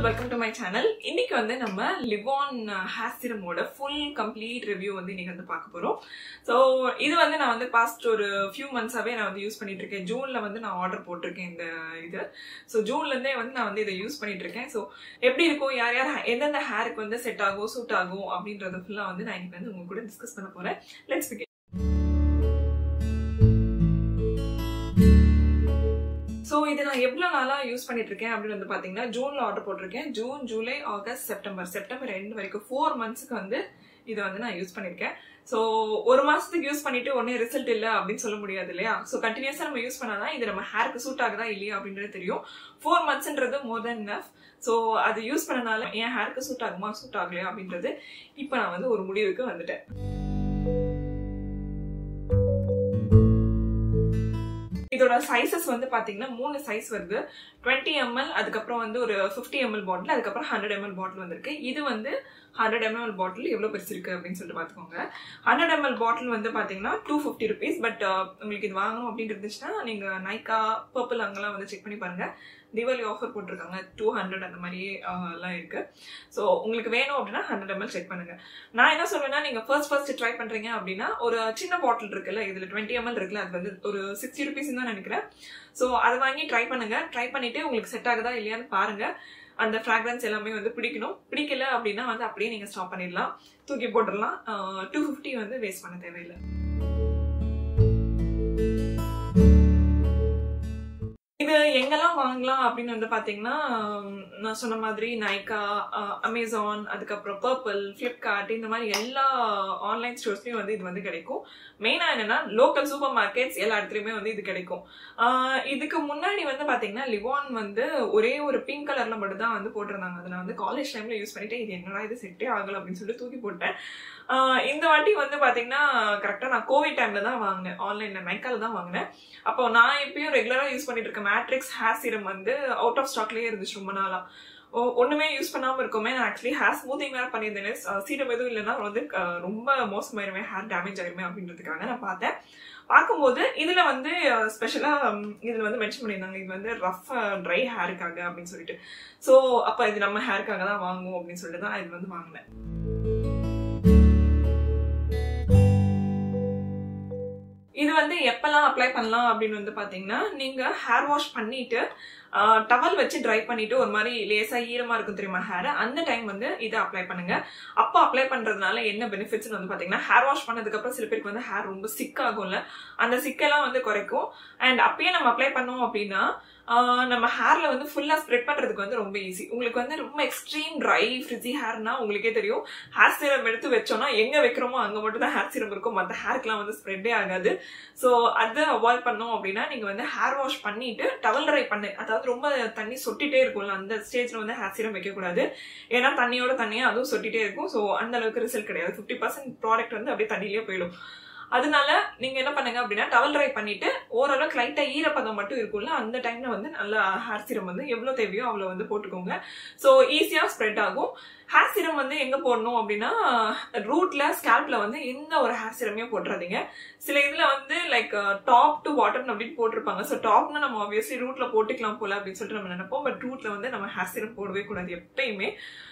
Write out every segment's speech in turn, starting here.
welcome to my channel இன்னைக்கு வந்து நம்ம லிவான் ஹேர் சிரமோட ஃபுல் கம்ப்ளீட் ரிவ்யூ வந்து இன்னைக்கு வந்து பார்க்க போறோம் ஸோ இது வந்து நான் வந்து பாஸ்ட் ஒரு ஃபியூ மந்த்ஸாவே நான் வந்து யூஸ் பண்ணிட்டு இருக்கேன் ஜூன்ல வந்து நான் ஆர்டர் போட்டிருக்கேன் இந்த இது ஸோ ஜூன்ல இருந்தே வந்து நான் வந்து இதை யூஸ் பண்ணிட்டு இருக்கேன் ஸோ எப்படி இருக்கும் யார் யார் எந்தெந்த ஹேருக்கு வந்து செட் ஆகும் சூட் ஆகும் அப்படின்றத ஃபுல்லா வந்து நான் இன்னைக்கு வந்து உங்க கூட டிஸ்கஸ் பண்ண போறேன் லெட்ஸ் பிகே ஸோ இது நான் எவ்வளோ நாளாக யூஸ் பண்ணிட்டு இருக்கேன் அப்படின்னு வந்து பார்த்தீங்கன்னா ஜூனில் ஆர்டர் போட்டிருக்கேன் June July August September September ரெண்டு வரைக்கும் ஃபோர் மந்த்ஸ்க்கு வந்து இதை வந்து நான் யூஸ் பண்ணியிருக்கேன் ஸோ ஒரு மாதத்துக்கு யூஸ் பண்ணிட்டு உடனே ரிசல்ட் இல்லை அப்படின்னு சொல்ல முடியாது இல்லையா ஸோ கண்டினியூஸாக நம்ம யூஸ் பண்ணாதான் இது நம்ம ஹேருக்கு சூட் ஆகுதா இல்லையா அப்படின்றது தெரியும் ஃபோர் மந்த்ஸ்ன்றது மோர் தென் நஃப் ஸோ அது யூஸ் பண்ணனால என் ஹேருக்கு சூட் ஆகுமா சூட் ஆகலையா அப்படின்றது இப்போ நான் வந்து ஒரு முடிவுக்கு வந்துட்டேன் இதோட சைசஸ் வந்து பாத்தீங்கன்னா மூணு சைஸ் வருது டுவெண்ட்டி எம்எல் அதுக்கப்புறம் வந்து ஒரு ஃபிஃப்டி எம்எல் பாட்டில் அதுக்கப்புறம் ஹண்ட்ரட் எம்எல் பாட்டில் வந்திருக்கு இது வந்து ஹண்ட்ரட் எம்எல் பாட்டில் எவ்வளோ பெருசு இருக்கு அப்படின்னு சொல்லிட்டு பார்த்துக்கோங்க ஹண்ட்ரட் எம்எல் பாட்டில் வந்து பார்த்தீங்கன்னா டூ ஃபிஃப்டி ருபீஸ் பட் உங்களுக்கு இது வாங்கணும் அப்படின்னு இருந்துச்சுன்னா நீங்கள் நைக்கா பர்பிள் அங்கெல்லாம் வந்து செக் பண்ணி பாருங்க தீபாவளி ஆஃபர் போட்டிருக்காங்க டூ ஹண்ட்ரட் அந்த மாதிரி எல்லாம் இருக்கு ஸோ உங்களுக்கு வேணும் அப்படின்னா ஹண்ட்ரட் எம்எல் செக் பண்ணுங்க நான் என்ன சொல்லுவேன்னா நீங்க ஃபர்ஸ்ட் ஃபர்ஸ்ட் ட்ரை பண்றீங்க அப்படின்னா ஒரு சின்ன பாட்டில் இருக்குல்ல இதுல டுவெண்ட்டி எம்எல் இருக்குல்ல அது வந்து ஒரு சிக்ஸ்டி ருபீஸ் தான் நினைக்கிறேன் ஸோ அதை வாங்கி ட்ரை பண்ணுங்க ட்ரை பண்ணிட்டு உங்களுக்கு செட் ஆகுதா இல்லையான்னு பாருங்க அந்த ஃப்ராக்ரன்ஸ் எல்லாமே வந்து பிடிக்கணும் பிடிக்கல அப்படின்னா வந்து அப்படியே நீங்க ஸ்டாப் பண்ணிடலாம் தூக்கி போட்டுடலாம் டூ ஃபிஃப்டி வந்து வேஸ்ட் பண்ண தேவையில்லை இது எங்கெல்லாம் வாங்கலாம் அப்படின்னு வந்து பாத்தீங்கன்னா நான் சொன்ன மாதிரி நைக்கா அமேசான் அதுக்கப்புறம் பர்பிள் ஃப்ளிப்கார்ட் இந்த மாதிரி எல்லா ஆன்லைன் ஸ்டோர்ஸ்லயும் வந்து இது வந்து கிடைக்கும் மெயினா என்னன்னா லோக்கல் சூப்பர் மார்க்கெட்ஸ் எல்லா இடத்துலயுமே வந்து இது கிடைக்கும் இதுக்கு முன்னாடி வந்து பாத்தீங்கன்னா லிவான் வந்து ஒரே ஒரு பிங்க் கலர்ல மட்டும் தான் வந்து போட்டிருந்தாங்க அதை நான் வந்து காலேஜ் டைம்ல யூஸ் பண்ணிட்டு இது என்னடா இது செட்டே ஆகல அப்படின்னு சொல்லிட்டு தூக்கி போட்டேன் இந்த வாட்டி வந்து பாத்தீங்கன்னா கரெக்டா நான் கோவிட் டைம்ல தான் வாங்கினேன் ஆன்லைன்ல நைக்கால தான் வாங்கினேன் அப்போ நான் எப்பயும் ரெகுலரா யூஸ் பண்ணிட்டு இருக்க மேட்ரிக்ஸ் ஹேர் சீரம் வந்து அவுட் ஆஃப் ஸ்டாக்லயே இருந்துச்சு ரொம்ப நாளா ஒண்ணுமே யூஸ் பண்ணாம இருக்கோமே நான் ஆக்சுவலி ஹேர் ஸ்மூத்திங் வேற பண்ணியிருந்தேன் சீரம் எதுவும் இல்லைன்னா வந்து ரொம்ப மோசமாயிருமே ஹேர் டேமேஜ் ஆயிருமே அப்படின்றதுக்காக நான் பார்த்தேன் பார்க்கும்போது இதுல வந்து ஸ்பெஷலா இதுல வந்து மென்ஷன் பண்ணியிருந்தாங்க இது வந்து ரஃப் ட்ரை ஹேருக்காக அப்படின்னு சொல்லிட்டு ஸோ அப்ப இது நம்ம ஹேருக்காக தான் வாங்குவோம் அப்படின்னு சொல்லிட்டு தான் இது வந்து வாங்கினேன் இது வந்து எப்பெல்லாம் அப்ளை பண்ணலாம் அப்படின்னு வந்து பாத்தீங்கன்னா நீங்க ஹேர் வாஷ் பண்ணிட்டு டவல் வச்சு ட்ரை பண்ணிட்டு ஒரு மாதிரி லேசா ஈரமா இருக்கும் தெரியுமா ஹேர் அந்த டைம் வந்து இதை அப்ளை பண்ணுங்க அப்போ அப்ளை பண்றதுனால என்ன பெனிஃபிட்ஸ் வந்து பாத்தீங்கன்னா ஹேர் வாஷ் பண்ணதுக்கு அப்புறம் சில பேருக்கு வந்து ஹேர் ரொம்ப சிக் ஆகும்ல அந்த சிக்கெல்லாம் வந்து குறைக்கும் அண்ட் அப்பயே நம்ம அப்ளை பண்ணோம் அப்படின்னா நம்ம ஹேர்ல வந்து ஃபுல்லா ஸ்ப்ரெட் பண்றதுக்கு வந்து ரொம்ப ஈஸி உங்களுக்கு வந்து ரொம்ப எக்ஸ்ட்ரீம் ட்ரை ஃப்ரிஜி ஹேர்னா உங்களுக்கே தெரியும் ஹேர் சீரம் எடுத்து வச்சோம்னா எங்க வைக்கிறோமோ அங்க மட்டும் தான் ஹேர் சீரம் இருக்கும் மற்ற ஹேர்க்குலாம் வந்து ஸ்ப்ரெட்டே ஆகாது ஸோ அதை அவாய்ட் பண்ணோம் அப்படின்னா நீங்க வந்து ஹேர் வாஷ் பண்ணிட்டு டவல் ட்ரை பண்ணு அதாவது ரொம்ப தண்ணி சொட்டிட்டே இருக்கும்ல அந்த ஸ்டேஜ்ல வந்து ஹேர் சீரம் வைக்க கூடாது ஏன்னா தண்ணியோட தண்ணியா அதுவும் சொட்டிட்டே இருக்கும் ஸோ அந்த அளவுக்கு ரிசல்ட் கிடையாது ஃபிஃப்டி பர்சன்ட் ப்ராடக்ட் வந்து அப்படியே தண்ணியிலே போயிடும் அதனால நீங்க என்ன பண்ணுங்க அப்படின்னா டவல் ட்ரை பண்ணிட்டு ஓரளவுக்கு லைட்டா ஈரப்பதம் மட்டும் இருக்கும்ல அந்த டைம்ல வந்து நல்லா ஹேர் சீரம் வந்து எவ்வளவு தேவையோ அவ்வளவு வந்து போட்டுக்கோங்க ஸோ ஈஸியா ஸ்ப்ரெட் ஆகும் ஹேர் சீரம் வந்து எங்க போடணும் அப்படின்னா ரூட்ல ஸ்கேல்ப்ல வந்து எந்த ஒரு ஹேர் சீரமே போட்டுறாதீங்க சில இதுல வந்து லைக் டாப் டு பாட்டம் அப்படின்னு போட்டிருப்பாங்க ஸோ டாப்னா நம்ம ஆப்வியஸ்லி ரூட்ல போட்டுக்கலாம் போல அப்படின்னு சொல்லிட்டு நம்ம நினைப்போம் பட் ரூட்ல வந்து நம்ம ஹேர் சீரம் போடவே கூடாது எப்பயுமே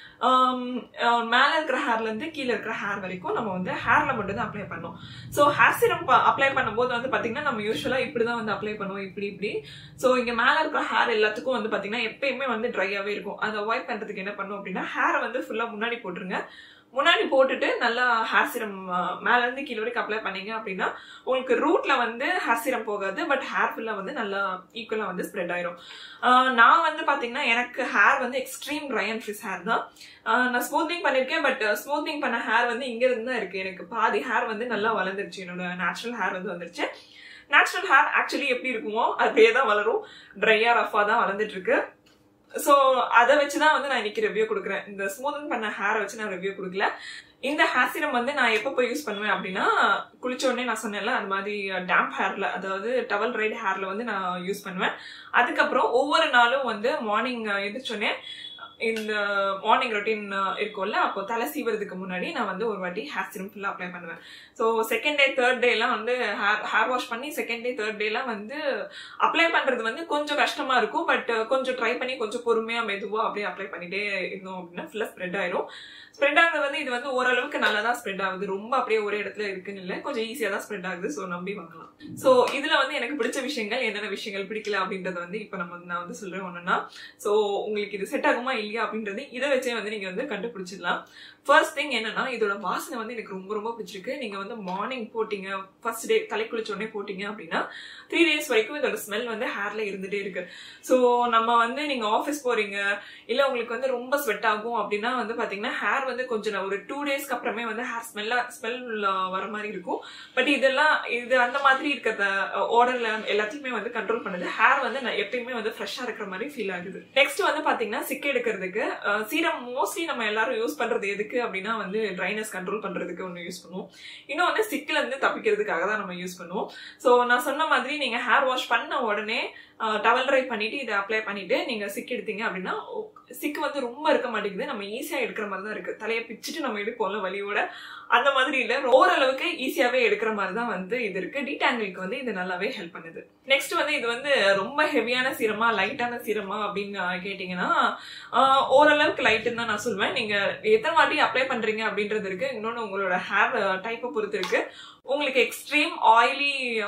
மேல இருக்கிற ஹேர்ல இருந்து கீழே இருக்கிற ஹேர் வரைக்கும் நம்ம வந்து ஹேர்ல மட்டும் தான் அப்ளை பண்ணோம் ஸோ ஹேர் சீரம் அப்ளை பண்ணும்போது வந்து பாத்தீங்கன்னா நம்ம யூஸ்வலா இப்படிதான் வந்து அப்ளை பண்ணுவோம் இப்படி இப்படி ஸோ இங்க மேல இருக்கிற ஹேர் எல்லாத்துக்கும் வந்து பாத்தீங்கன்னா எப்பயுமே வந்து ட்ரையாவே இருக்கும் அதை அவாய்ட் பண்றதுக்கு என்ன பண்ணும் அப்படின்னா ஹேரை வந்து ஃபுல்லா முன்னாடி போட்டுருங்க முன்னாடி போட்டுட்டு நல்லா ஹேர் சீரம் மேல இருந்து கீழே வரைக்கும் அப்ளை பண்ணீங்க அப்படின்னா உங்களுக்கு ரூட்ல வந்து ஹேர் சீரம் போகாது பட் ஹேர் ஃபுல்லா வந்து நல்லா ஈக்குவலா வந்து ஸ்ப்ரெட் ஆயிரும் நான் வந்து பாத்தீங்கன்னா எனக்கு ஹேர் வந்து extreme dry and frizz hair தான் நான் ஸ்மூத்திங் பண்ணிருக்கேன் பட் ஸ்மூத்திங் பண்ண ஹேர் வந்து இங்க இருந்து தான் இருக்கு எனக்கு பாதி ஹேர் வந்து நல்லா வளர்ந்துருச்சு என்னோட நேச்சுரல் ஹேர் வந்து வந்துருச்சு நேச்சுரல் ஹேர் ஆக்சுவலி எப்படி இருக்குமோ அப்படியே தான் வளரும் ட்ரையா ரஃபா தான் வளர்ந்துட்டு இருக்கு ஸோ அதை வச்சு தான் வந்து நான் இன்னைக்கு ரிவ்யூ கொடுக்குறேன் இந்த ஸ்மூதன் பண்ண ஹேரை வச்சு நான் ரிவ்யூ கொடுக்கல இந்த ஹேர் சீரம் வந்து நான் எப்போ போய் யூஸ் பண்ணுவேன் அப்படின்னா குளிச்ச உடனே நான் சொன்னேன்ல அது மாதிரி டேம்ப் ஹேர்ல அதாவது டவல் ரைட் ஹேர்ல வந்து நான் யூஸ் பண்ணுவேன் அதுக்கப்புறம் ஒவ்வொரு நாளும் வந்து மார்னிங் எதிர்ச்சோடனே இந்த மார்னிங் ரொட்டீன் இருக்கும்ல அப்போ தலை சீவுறதுக்கு முன்னாடி நான் வந்து ஒரு வாட்டி ஹேர் சிரம் ஃபுல்லாக அப்ளை பண்ணுவேன் ஸோ செகண்ட் டே தேர்ட் டேலாம் வந்து ஹேர் ஹேர் வாஷ் பண்ணி செகண்ட் டே தேர்ட் டேலாம் வந்து அப்ளை பண்றது வந்து கொஞ்சம் கஷ்டமா இருக்கும் பட் கொஞ்சம் ட்ரை பண்ணி கொஞ்சம் பொறுமையா மெதுவா அப்படியே அப்ளை பண்ணிட்டே இருந்தோம் அப்படின்னா ஃபுல்லா ஸ்ப்ரெட் ஆயிரும் ஸ்ப்ரெட் ஆகுது வந்து இது வந்து ஓரளவுக்கு நல்லா தான் ஸ்ப்ரெட் ஆகுது ரொம்ப அப்படியே ஒரே இடத்துல இருக்குன்னு இல்லை கொஞ்சம் ஈஸியா தான் ஸ்ப்ரெட் ஆகுது ஸோ நம்பி வாங்கலாம் ஸோ இதுல வந்து எனக்கு பிடிச்ச விஷயங்கள் என்னென்ன விஷயங்கள் பிடிக்கல அப்படின்றத வந்து இப்போ நம்ம நான் வந்து சொல்றேன் ஒண்ணுன்னா ஸோ உங்களுக்கு இது செட் ஆகுமா இல்லையா அப்படின்றது இதை வச்சே வந்து நீங்க வந்து கண்டுபிடிச்சிடலாம் ஃபர்ஸ்ட் திங் என்னன்னா இதோட வாசனை வந்து எனக்கு ரொம்ப ரொம்ப பிடிச்சிருக்கு நீங்க வந்து மார்னிங் போட்டீங்க ஃபர்ஸ்ட் டே தலை குளிச்ச உடனே போட்டீங்க அப்படின்னா த்ரீ டேஸ் வரைக்கும் இதோட ஸ்மெல் வந்து ஹேர்ல இருந்துட்டே இருக்கு ஸோ நம்ம வந்து நீங்க ஆஃபீஸ் போறீங்க இல்ல உங்களுக்கு வந்து ரொம்ப ஸ்வெட் ஆகும் அப்படின்னா வந்து பாத்தீங்கன்னா ஹேர் வந்து கொஞ்சம் ஒரு டூ டேஸ்க்கு அப்புறமே வந்து ஹேர் ஸ்மெல்ல ஸ்மெல் வர மாதிரி இருக்கும் பட் இதெல்லாம் இது அந்த மாதிரி இருக்கிறத ஆர்டர்ல எல்லாத்தையுமே வந்து கண்ட்ரோல் பண்ணுது ஹேர் வந்து நான் எப்பயுமே வந்து ஃப்ரெஷ்ஷா இருக்கிற மாதிரி ஃபீல் ஆகுது நெக்ஸ்ட் வந்து பாத்தீங்கன்னா சிக்கு எடுக்கிறதுக்கு சீரம் மோஸ்ட்லி நம்ம எல்லாரும் யூஸ் பண்றது எதுக்கு அப்படின்னா வந்து ட்ரைனஸ் கண்ட்ரோல் பண்றதுக்கு ஒன்று யூஸ் பண்ணுவோம் இன்னும் வந்து சிக்கில இருந்து தப்பிக்கிறதுக்காக தான் நம்ம யூஸ் பண்ணுவோம் ஸோ நான் சொன்ன மாதிரி நீங்க ஹேர் வாஷ் பண்ண உடனே டவல் ட்ரை பண்ணிட்டு இதை அப்ளை பண்ணிட்டு நீங்க சிக் எடுத்தீங்க அப்படின்னா சிக்கு வந்து ரொம்ப இருக்க மாட்டேங்குது நம்ம ஈஸியா எடுக்கிற மாதிரி தான் இருக்கு தலையை பிச்சுட்டு நம்ம எடுப்போம்ல வலியோட அந்த மாதிரி இல்ல ஓரளவுக்கு ஈஸியாவே எடுக்கிற மாதிரி தான் வந்து இது இருக்கு டீடாங்கிளுக்கு வந்து இது நல்லாவே ஹெல்ப் பண்ணுது நெக்ஸ்ட் வந்து இது வந்து ரொம்ப ஹெவியான சீரமா லைட்டான சீரமா அப்படின்னு கேட்டீங்கன்னா ஓரளவுக்கு லைட்டுன்னு தான் நான் சொல்லுவேன் நீங்க எத்தனை வாட்டி அப்ளை பண்றீங்க அப்படின்றது இருக்கு இன்னொன்னு உங்களோட ஹேர் டைப்பை பொறுத்து இருக்கு உங்களுக்கு எக்ஸ்ட்ரீம் ஆயிலி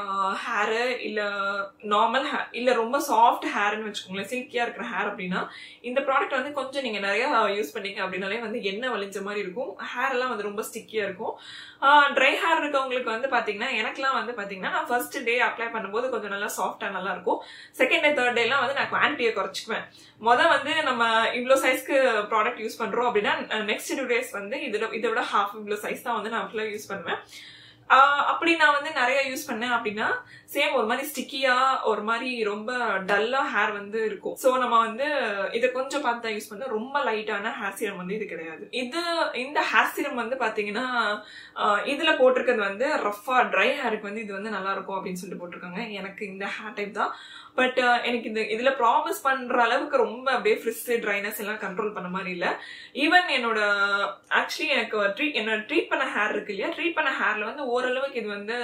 ஹேரு இல்ல நார்மல் ஹேர் இல்ல ரொம்ப சாஃப்ட் ஹேர்னு வச்சுக்கோங்களேன் சில்கியா இருக்கிற ஹேர் அப்படின்னா இந்த ப்ராடக்ட் வந்து கொஞ்சம் நீங்க நிறைய யூஸ் பண்ணீங்க அப்படின்னாலே வந்து எண்ணெய் வலிஞ்ச மாதிரி இருக்கும் ஹேர் எல்லாம் வந்து ரொம்ப ஸ்டிக்கியா இருக்கும் ட்ரை ஹேர் இருக்கவங்களுக்கு வந்து பாத்தீங்கன்னா எனக்குலாம் வந்து பாத்தீங்கன்னா நான் ஃபர்ஸ்ட் டே அப்ளை பண்ணும்போது கொஞ்சம் நல்லா சாஃப்டா நல்லா இருக்கும் செகண்ட் டே தேர்ட் டேலாம் வந்து நான் குவான்டிட்டியை குறைச்சிக்குவேன் மொதல் வந்து நம்ம இவ்வளோ சைஸ்க்கு ப்ராடக்ட் யூஸ் பண்றோம் அப்படின்னா நெக்ஸ்ட் டூ டேஸ் வந்து இதில் இதை விட ஹாஃப் இவ்வளோ சைஸ் தான் வந்து நான் ஃபுல்லாக யூஸ் பண்ணுவேன் அப்படி நான் வந்து நிறைய யூஸ் பண்ணேன் அப்படின்னா சேம் ஒரு மாதிரி ஸ்டிக்கியா ஒரு மாதிரி ரொம்ப டல்லா ஹேர் வந்து இருக்கும் சோ நம்ம வந்து இதை கொஞ்சம் பார்த்து யூஸ் பண்ண ரொம்ப லைட்டான ஹேர் சீரம் வந்து இது கிடையாது இது இந்த ஹேர் சீரம் வந்து பாத்தீங்கன்னா இதுல போட்டிருக்கிறது வந்து ரஃபா ட்ரை ஹேருக்கு வந்து இது வந்து நல்லா இருக்கும் அப்படின்னு சொல்லிட்டு போட்டிருக்காங்க எனக்கு இந்த ஹேர் டைப் தான் பட் எனக்கு இந்த இதுல ப்ராமிஸ் பண்ற அளவுக்கு ரொம்ப அப்படியே ஃப்ரிஸ் ட்ரைனஸ் எல்லாம் கண்ட்ரோல் பண்ண மாதிரி இல்ல ஈவன் என்னோட ஆக்சுவலி எனக்கு ட்ரீட் என்னோட ட்ரீட் பண்ண ஹேர் இருக்கு இல்லையா ட்ரீட் பண்ண ஹேர்ல வந்து ஓரளவுக்கு இது வந்து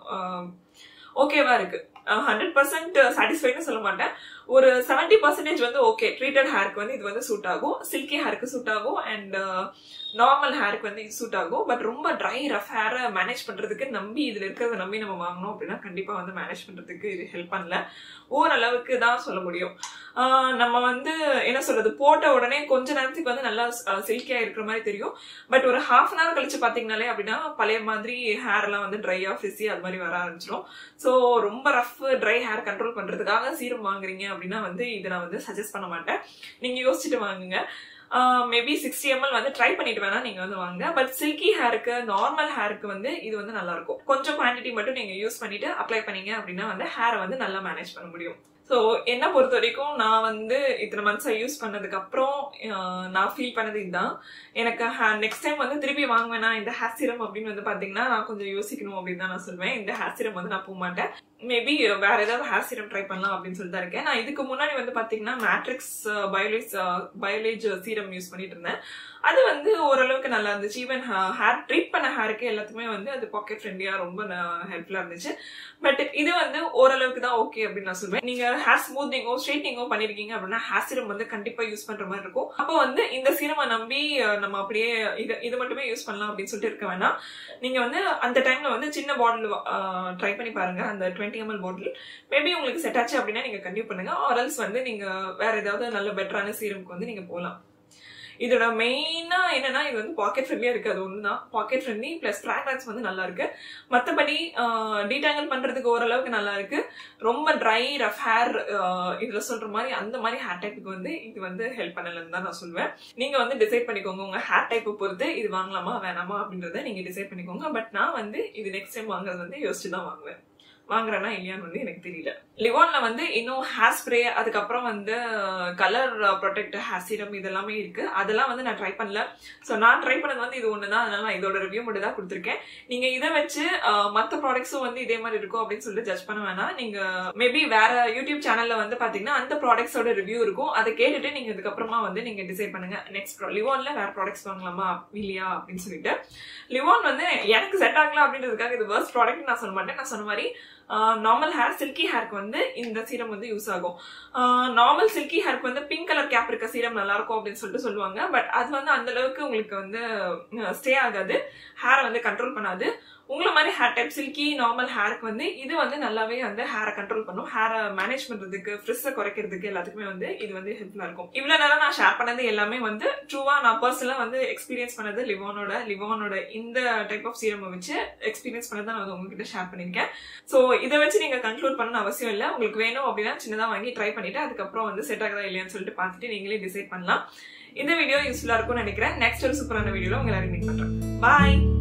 ஓகேவா இருக்கு ஹண்ட்ரட் பர்சன்ட் சாட்டிஸ்ஃபைட்னு சொல்ல மாட்டேன் ஒரு செவன்டி பர்சன்டேஜ் வந்து ஓகே ட்ரீட்டட் ஹேருக்கு வந்து இது வந்து சூட் ஆகும் சில்கி ஹேருக்கு சூட் ஆகும் அண்ட் நார்மல் ஹேருக்கு வந்து இது சூட் ஆகும் பட் ரொம்ப ட்ரை ரஃப் ஹேரை மேனேஜ் பண்றதுக்கு நம்பி இதுல இருக்கிறத நம்பி நம்ம வாங்கணும் அப்படின்னா கண்டிப்பா வந்து மேனேஜ் பண்றதுக்கு இது ஹெல்ப் பண்ணல ஓரளவுக்கு தான் சொல்ல முடியும் நம்ம வந்து என்ன சொல்றது போட்ட உடனே கொஞ்ச நேரத்துக்கு வந்து நல்லா சில்கியா இருக்கிற மாதிரி தெரியும் பட் ஒரு ஹாஃப் அன் ஹவர் கழிச்சு பாத்தீங்கனாலே அப்படின்னா பழைய மாதிரி ஹேர் எல்லாம் வந்து ட்ரையா ஃபிஸி அது மாதிரி வர ஆரம்பிச்சிடும் ஸோ ரொம்ப ரஃப் ட்ரை ஹேர் கண்ட்ரோல் பண்றதுக்காக சீரம் வாங்குறீங்க அப்படின்னா வந்து இதை நான் வந்து சஜஸ்ட் பண்ண மாட்டேன் நீங்க யோசிச்சுட்டு வாங்குங்க மேபி சிக்ஸ்டி எம்எல் வந்து ட்ரை பண்ணிட்டு வேணா நீங்க வந்து வாங்க பட் சில்கி ஹேருக்கு நார்மல் ஹேருக்கு வந்து இது வந்து நல்லா இருக்கும் கொஞ்சம் குவான்டிட்டி மட்டும் நீங்க யூஸ் பண்ணிட்டு அப்ளை பண்ணீங்க அப்படின்னா வந்து ஹேரை வந்து நல்லா மேனேஜ் பண்ண முடியும் ஸோ என்ன பொறுத்த வரைக்கும் நான் வந்து இத்தனை மந்த்ஸா யூஸ் பண்ணதுக்கு அப்புறம் நான் ஃபீல் பண்ணது இதுதான் எனக்கு நெக்ஸ்ட் டைம் வந்து திருப்பி வாங்குவேனா இந்த ஹேர் சிரம் அப்படின்னு வந்து பாத்தீங்கன்னா நான் கொஞ்சம் யோசிக்கணும் அப்படின்னு தான் நான் சொல்வேன் இந்த ஹேர் சிரம் வந்து நான் போக மாட்டேன் மேபி வேற ஏதாவது ஹேர் சீரம் ட்ரை பண்ணலாம் அப்படின்னு சொல்லிட்டு இருக்கேன் நான் இதுக்கு முன்னாடி வந்து பாத்தீங்கன்னா Matrix Biolage Biolage serum use பண்ணிட்டு இருந்தேன் அது வந்து ஓரளவுக்கு நல்லா இருந்துச்சு ஈவன் ஹேர் ட்ரீட் பண்ண ஹேருக்கு எல்லாத்துக்குமே வந்து அது பாக்கெட் ஃப்ரெண்ட்லியா ரொம்ப ஹெல்ப்ஃபுல்லா இருந்துச்சு பட் இது வந்து ஓரளவுக்கு தான் ஓகே அப்படின்னு நான் சொல்வேன் நீங்க ஹேர் ஸ்மூத்திங்கோ ஸ்ட்ரெயிட்டிங்கோ பண்ணிருக்கீங்க அப்படின்னா ஹேர் சீரம் வந்து கண்டிப்பா யூஸ் பண்ற மாதிரி இருக்கும் அப்போ வந்து இந்த சீரமை நம்பி நம்ம அப்படியே இது இது மட்டுமே யூஸ் பண்ணலாம் அப்படின்னு சொல்லிட்டு இருக்க வேணாம் நீங்க வந்து அந்த டைம்ல வந்து சின்ன பாட்டில் ட்ரை பண்ணி பாருங்க அந்த டுவெண்ட்டி எம்எல் பாட்டில் மேபி உங்களுக்கு செட் ஆச்சு அப்படின்னா நீங்க கண்டிப்பா பண்ணுங்க ஆரல்ஸ் வந்து நீங்க வேற ஏதாவது நல்ல பெட்டரான சீரம்க்கு வந்து நீங்க போகலாம் இதோட மெயினா என்னன்னா இது வந்து பாக்கெட் ஃப்ரெண்ட்லியா இருக்கு அது ஒண்ணுதான் பாக்கெட் ஃப்ரெண்ட்லி பிளஸ் ஃபிராக்ரன்ஸ் வந்து நல்லா இருக்கு மத்தபடி டீடாங்கிள் பண்றதுக்கு ஓரளவுக்கு நல்லா இருக்கு ரொம்ப ட்ரை ரஃப் ஹேர் இதுல சொல்ற மாதிரி அந்த மாதிரி ஹேர் டைப்புக்கு வந்து இது வந்து ஹெல்ப் பண்ணலன்னு தான் நான் சொல்லுவேன் நீங்க வந்து டிசைட் பண்ணிக்கோங்க உங்க ஹேர் டைப்பை பொறுத்து இது வாங்கலாமா வேணாமா அப்படின்றத நீங்க டிசைட் பண்ணிக்கோங்க பட் நான் வந்து இது நெக்ஸ்ட் டைம் வாங்குறது வந்து யோசிச்சு தான் வாங்குவேன் வாங்குறேன்னா இல்லையான்னு வந்து எனக்கு தெரியல லிவான்ல வந்து இன்னும் ஹேர் ஸ்ப்ரே அதுக்கப்புறம் வந்து கலர் ப்ரொடெக்ட் ஹேர் சீரம் இதெல்லாமே இருக்கு அதெல்லாம் வந்து நான் ட்ரை பண்ணல ஸோ நான் ட்ரை பண்ணது வந்து இது ஒன்று தான் அதனால நான் இதோட ரிவ்யூ மட்டும் தான் கொடுத்துருக்கேன் நீங்க இதை வச்சு மற்ற ப்ராடக்ட்ஸும் வந்து இதே மாதிரி இருக்கும் அப்படின்னு சொல்லிட்டு ஜட்ஜ் பண்ண வேணாம் நீங்க மேபி வேற யூடியூப் சேனல்ல வந்து பாத்தீங்கன்னா அந்த ப்ராடக்ட்ஸோட ரிவ்யூ இருக்கும் அதை கேட்டுட்டு நீங்க இதுக்கப்புறமா வந்து நீங்க டிசைட் பண்ணுங்க நெக்ஸ்ட் லிவான்ல வேற ப்ராடக்ட்ஸ் வாங்கலாமா இல்லையா அப்படின்னு சொல்லிட்டு லிவான் வந்து எனக்கு செட் ஆகல அப்படின்றதுக்காக இது வேர்ஸ்ட் ப்ராடக்ட் நான் சொல்ல மாட்டேன் நான் சொன்ன மாதிரி நார்மல் ஹேர் சில்கி ஹேருக்கு வந்து இந்த சீரம் வந்து யூஸ் ஆகும் நார்மல் சில்கி ஹேருக்கு வந்து பிங்க் கலர் கேப் இருக்க சீரம் நல்லா இருக்கும் அப்படின்னு சொல்லிட்டு சொல்லுவாங்க பட் அது வந்து அந்த அளவுக்கு உங்களுக்கு வந்து ஸ்டே ஆகாது ஹேரை வந்து கண்ட்ரோல் பண்ணாது உங்களை மாதிரி ஹேர் டைப் சில்கி நார்மல் ஹேருக்கு வந்து இது வந்து நல்லாவே வந்து ஹேரை கண்ட்ரோல் பண்ணும் ஹேரை மேனேஜ் பண்றதுக்கு ஃப்ரிஸ்ஸை குறைக்கிறதுக்கு எல்லாத்துக்குமே வந்து இது வந்து ஹெல்ப்ஃபுல்லா இருக்கும் இவ்வளவு நேரம் நான் ஷேர் பண்ணது எல்லாமே வந்து ட்ரூவா நான் பர்சனலா வந்து எக்ஸ்பீரியன்ஸ் பண்ணது லிவானோட லிவானோட இந்த டைப் ஆஃப் சீரம் வச்சு எக்ஸ்பீரியன்ஸ் பண்ணதை நான் வந்து உங்ககிட்ட ஷேர் பண்ணிருக்கேன் ஸோ இதை வச்சு நீங்க கன்க்ளூட் பண்ணணும் அவசியம் இல்லை உங்களுக்கு வேணும் அப்படின்னா சின்னதா வாங்கி ட்ரை பண்ணிட்டு அதுக்கப்புறம் வந்து செட் ஆகுதா இல்லையான்னு சொல்லிட்டு பார்த்துட்டு நீங்களே டிசைட் பண்ணலாம் இந்த வீடியோ யூஸ்ஃபுல்லா இருக்கும்னு நினைக்கிறேன் நெக்ஸ்ட் ஒரு சூப்பரான வீடியோல உங்களை மீட் பண்றேன் பாய்